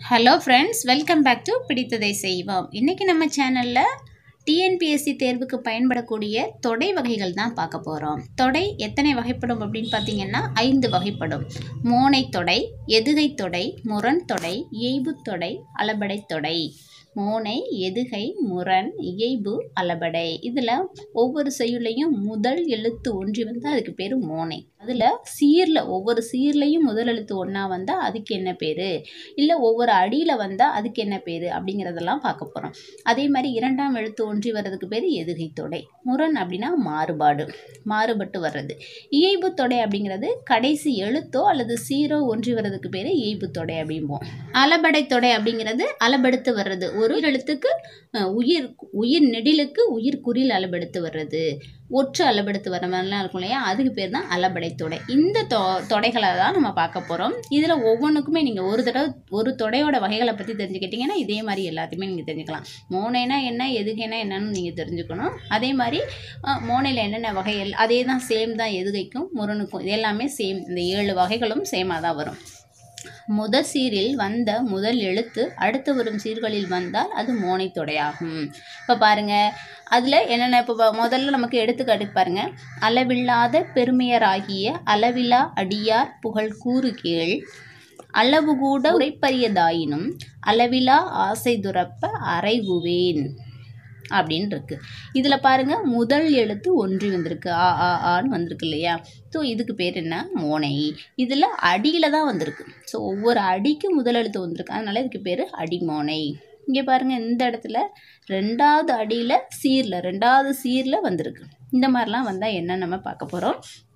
hello friends welcome back to பிடித்ததை செய்வோம் இன்றைக்கி நம்ம சேனலில் டிஎன்பிஎஸ்சி தேர்வுக்கு பயன்படக்கூடிய தொடை வகைகள் தான் பார்க்க போகிறோம் தொடை எத்தனை வகைப்படும் அப்படின்னு பார்த்தீங்கன்னா ஐந்து வகைப்படும் மோனை தொடை எதுகை தொடை முரண் தொடை இயைபு தொடை அளபடை தொடை மோனை எதுகை முரண் இயைபு அளபடை இதில் ஒவ்வொரு செய்யுளையும் முதல் எழுத்து ஒன்றி வந்தால் அதுக்கு பேர் மோனை அதில் சீரில் ஒவ்வொரு சீர்லையும் முதல் எழுத்து ஒன்றா வந்தால் அதுக்கு என்ன பேர் இல்லை ஒவ்வொரு அடியில் வந்தால் அதுக்கு என்ன பேர் அப்படிங்கிறதெல்லாம் பார்க்க போகிறோம் அதே மாதிரி இரண்டாம் எழுத்து ஒன்றி வர்றதுக்கு பேர் எதுகை தொடை முரண் அப்படின்னா மாறுபாடு மாறுபட்டு வர்றது இயைபு தொடை அப்படிங்கிறது கடைசி எழுத்தோ அல்லது சீரோ ஒன்றி வர்றதுக்கு பேர் இயைபு தொடை அப்படிம்போம் அளபடை தொடை அப்படிங்கிறது அளபெடுத்து வர்றது ஒரு எழுத்துக்கு அஹ், உயிர் உயிர் நெடிலுக்கு உயிர் குறில் அளபெடுத்து வர்றது ஒற்று அளபெடுத்து வர மாதிரிலாம் இருக்கும் இல்லையா அதுக்கு பேர் தான் அளபடை தொடை இந்த தொ தொடைகளை தான் நம்ம பார்க்க போகிறோம் இதில் ஒவ்வொன்றுக்குமே நீங்கள் ஒரு தடவை ஒரு தொடையோட வகைகளை பற்றி தெரிஞ்சுக்கிட்டிங்கன்னா இதே மாதிரி எல்லாத்தையுமே நீங்கள் தெரிஞ்சுக்கலாம் மோனைனா என்ன எதுகைனா என்னன்னு நீங்கள் தெரிஞ்சுக்கணும் அதே மாதிரி அஹ், மோனையில் என்னென்ன வகைகள் அதே தான் சேம் தான் எதுகைக்கும் முரணுக்கும் இது எல்லாமே சேம் இந்த ஏழு வகைகளும் சேமாக தான் வரும் முதல் சீரில் வந்த முதல் எழுத்து அடுத்து வரும் சீர்களில் வந்தால் அது மோனை தொடையாகும் இப்போ பாருங்க அதில் என்னென்ன இப்போ ப- முதல்ல நமக்கு எடுத்துக்காட்டு பாருங்க அளவில்லாத பெருமையராகிய அளவிலா அடியார் புகழ் கூறு கேள் அளவு கூட உரைப்பரியதாயினும் அளவிலா ஆசை துறப்ப அறைவுவேன் அப்படின்னு இருக்கு இதில் பாருங்க முதல் எழுத்து ஒன்றி வந்திருக்கு ஆ ஆ ஆன்னு வந்திருக்கு இல்லையா ஸோ இதுக்கு பேர் என்ன மோனை இதில் அடியில் தான் வந்திருக்கு ஸோ ஒவ்வொரு அடிக்கும் முதல் எழுத்து வந்திருக்கு அதனால இதுக்கு பேர் அடிமோனை இங்கே பாருங்க இந்த இடத்துல ரெண்டாவது அடியில் சீரில் ரெண்டாவது சீரில் வந்திருக்கு இந்த மாதிரிலாம் வந்தால் என்ன நம்ம பார்க்க போகிறோம்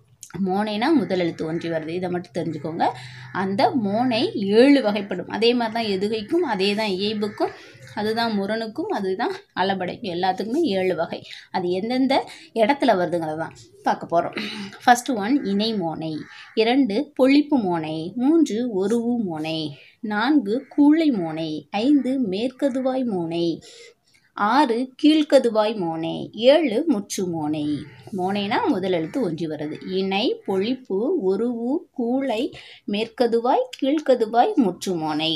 மோனைனா முதல் எழுத்து ஒன்றி வருது இதை மட்டும் தெரிஞ்சுக்கோங்க அந்த மோனை ஏழு வகைப்படும் அதே மாதிரி தான் எதுகைக்கும் அதே தான் இயைபுக்கும் அதுதான் முரணுக்கும் அதுதான் அளபடைக்கும் எல்லாத்துக்குமே ஏழு வகை அது எந்தெந்த இடத்துல வருதுங்கிறது தான் பார்க்க போகிறோம் ஃபஸ்ட்டு ஒன் இணை மோனை இரண்டு பொழிப்பு மோனை மூன்று ஒருவு மோனை நான்கு கூளை மோனை ஐந்து மேற்கதுவாய் மோனை ஆறு கீழ்க்கதுவாய் மோனை ஏழு முற்று மோனை மோனைனா முதல் எழுத்து ஒன்றி வருது இணை பொழிப்பு உருவு கூளை மேற்கதுவாய் கீழ்க்கதுவாய் முற்று மோனை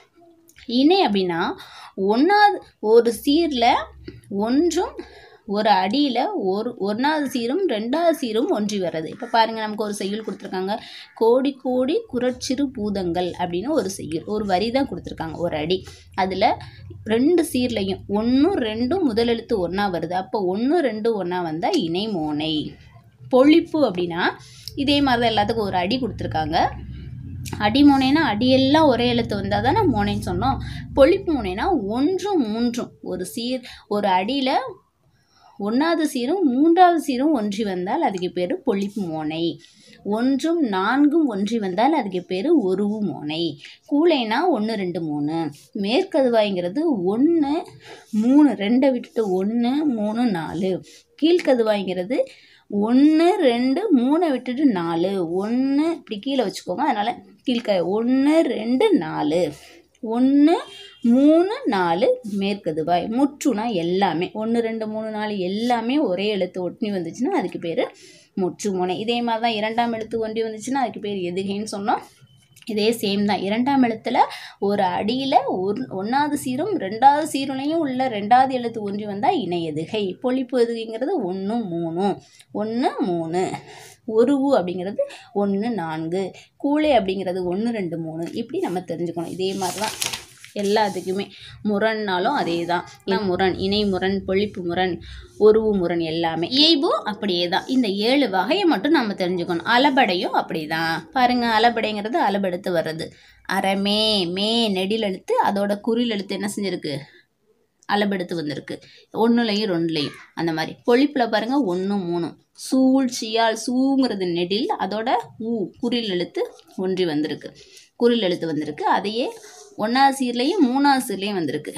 இணை அப்படின்னா ஒன்றாவது ஒரு சீரில் ஒன்றும் ஒரு அடியில் ஒரு ஒன்றாவது சீரும் ரெண்டாவது சீரும் ஒன்றி வர்றது இப்போ பாருங்கள் நமக்கு ஒரு செய்யுள் கொடுத்துருக்காங்க கோடி கோடி குறச்சிறு பூதங்கள் அப்படின்னு ஒரு செய்யுள் ஒரு வரி தான் கொடுத்துருக்காங்க ஒரு அடி அதில் ரெண்டு சீர்லையும் ஒன்றும் ரெண்டும் முதல் எழுத்து ஒன்றா வருது அப்போ ஒன்று ரெண்டு ஒன்றா வந்தால் இணை மோனை பொழிப்பு அப்படின்னா இதே மாதிரி தான் எல்லாத்துக்கும் ஒரு அடி கொடுத்துருக்காங்க அடி மோனைனா அடியெல்லாம் ஒரே எழுத்து வந்தால் தானே மோனைன்னு சொன்னோம் பொழிப்பு மோனைனா ஒன்றும் மூன்றும் ஒரு சீர் ஒரு அடியில் ஒன்றாவது சீரும் மூன்றாவது சீரும் ஒன்றி வந்தால் அதுக்கு பேர் பொழிப்பு மோனை ஒன்றும் நான்கும் ஒன்றி வந்தால் அதுக்கு பேர் ஒருவு மோனை கூளைனா ஒன்று ரெண்டு மூணு மேற்கதுவாய்ங்கிறது ஒன்று மூணு ரெண்டை விட்டுட்டு ஒன்று மூணு நாலு கீழ்கதுவாய்ங்கிறது ஒன்று ரெண்டு மூணை விட்டுட்டு நாலு ஒன்று இப்படி கீழே வச்சுக்கோங்க அதனால் கீழ்க ஒன்று ரெண்டு நாலு ஒன்று மூணு நாலு மேற்கதுவாய் முற்றுனா எல்லாமே ஒன்று ரெண்டு மூணு நாலு எல்லாமே ஒரே எழுத்து ஒட்டி வந்துச்சுன்னா அதுக்கு பேர் முற்று முனை இதே மாதிரி தான் இரண்டாம் எழுத்து ஒன்றி வந்துச்சுன்னா அதுக்கு பேர் எதுகைன்னு சொன்னோம் இதே சேம் தான் இரண்டாம் எழுத்தில் ஒரு அடியில் ஒரு ஒன்றாவது சீரும் ரெண்டாவது சீருலையும் உள்ள ரெண்டாவது எழுத்து ஒன்றி வந்தால் இணை எதுகை பொழிப்பு எதுகைங்கிறது ஒன்று மூணு ஒன்று மூணு ஒருவு அப்படிங்கிறது ஒன்று நான்கு கூளை அப்படிங்கிறது ஒன்று ரெண்டு மூணு இப்படி நம்ம தெரிஞ்சுக்கணும் இதே மாதிரி தான் எல்லாத்துக்குமே முரண்னாலும் அதே தான் எல்லாம் முரண் இணை முரண் பொழிப்பு முரண் உருவு முரண் எல்லாமே இயைபும் அப்படியே தான் இந்த ஏழு வகையை மட்டும் நம்ம தெரிஞ்சுக்கணும் அலபடையும் அப்படி தான் பாருங்க அலபடைங்கிறது அலபெடுத்து வர்றது அறமே மே நெடில் எழுத்து அதோட குறில் எழுத்து என்ன செஞ்சிருக்கு அளபெடுத்து வந்திருக்கு ஒன்றுலையும் ரெண்டுலையும் அந்த மாதிரி பொழிப்பில் பாருங்கள் ஒன்று மூணு சூழ்ச்சியால் சூங்கிறது நெடில் அதோட ஊ குறில் எழுத்து ஒன்றி வந்திருக்கு குறில் எழுத்து வந்திருக்கு அதையே ஒன்றாவது சீர்லேயும் மூணாவது சீர்லேயும் வந்திருக்கு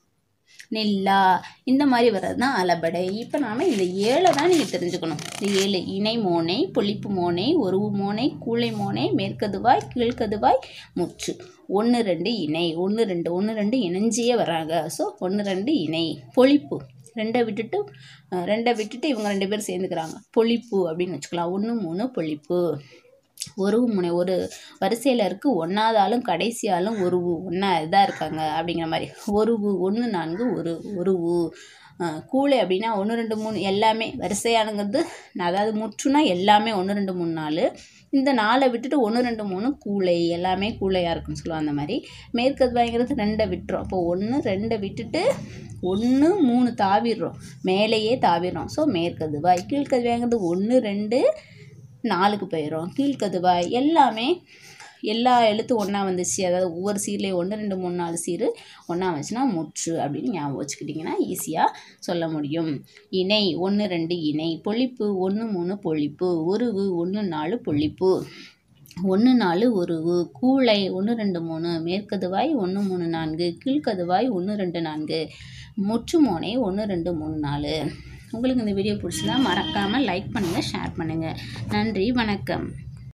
நெல்லா இந்த மாதிரி வர்றது தான் அலபடை இப்போ நாம் இந்த ஏழை தான் நீங்கள் தெரிஞ்சுக்கணும் இந்த ஏழு இணை மோனை பொழிப்பு மோனை ஒருவு மோனை கூளை மோனை மேற்கதுவாய் கீழ்கதுவாய் முற்று ஒன்று ரெண்டு இணை ஒன்று ரெண்டு ஒன்று ரெண்டு இணைஞ்சியே வராங்க ஸோ ஒன்று ரெண்டு இணை பொழிப்பு ரெண்டை விட்டுட்டு அஹ், ரெண்டை விட்டுட்டு இவங்க ரெண்டு பேரும் சேர்ந்துக்கிறாங்க பொழிப்பு அப்படின்னு வச்சுக்கலாம் ஒன்று மூணு பொழிப்பு ஒரு முனை ஒரு வரிசையில் இருக்குது ஒன்றாவது கடைசி ஆளும் ஒரு ஊ ஒன்றா இதாக இருக்காங்க அப்படிங்கிற மாதிரி ஒரு ஊ ஒன்று நான்கு ஒரு ஒரு ஊ அஹ் கூளை அப்படின்னா ஒன்று ரெண்டு மூணு எல்லாமே வரிசையானுங்கிறது நான் அதாவது முற்றுனா எல்லாமே ஒன்று ரெண்டு மூணு நாலு இந்த நாலை விட்டுட்டு ஒன்று ரெண்டு மூணு கூளை எல்லாமே கூளையாக இருக்குன்னு சொல்லுவோம் அந்த மாதிரி மேற்கதுவாய்ங்கிறது ரெண்டை விட்டுரும் அப்போ ஒன்று ரெண்டை விட்டுட்டு ஒன்று மூணு தாவிடுறோம் மேலேயே தாவிடுறோம் ஸோ மேற்கதுவாய் கீழ்கதுவாய்ங்கிறது ஒன்று ரெண்டு நாலுக்கு போயிடும் கீழ்கதுவாய் எல்லாமே எல்லா எழுத்தும் ஒன்றா வந்துச்சு அதாவது ஒவ்வொரு சீர்லேயும் ஒன்று ரெண்டு மூணு நாலு சீர் ஒன்றா வந்துச்சுன்னா முற்று அப்படின்னு ஞாபகம் வச்சுக்கிட்டிங்கன்னா ஈஸியாக சொல்ல முடியும் இணை ஒன்று ரெண்டு இணை பொழிப்பு ஒன்று மூணு பொழிப்பு உருவு ஒன்று நாலு பொழிப்பு ஒன்று நாலு உருவு கூளை ஒன்று ரெண்டு மூணு மேற்கதுவாய் ஒன்று மூணு நான்கு கீழ்கதுவாய் ஒன்று ரெண்டு நான்கு முற்று மோனை ஒன்று ரெண்டு மூணு நாலு உங்களுக்கு இந்த வீடியோ பிடிச்சிருந்தா மறக்காமல் லைக் பண்ணுங்கள் ஷேர் பண்ணுங்கள் நன்றி வணக்கம்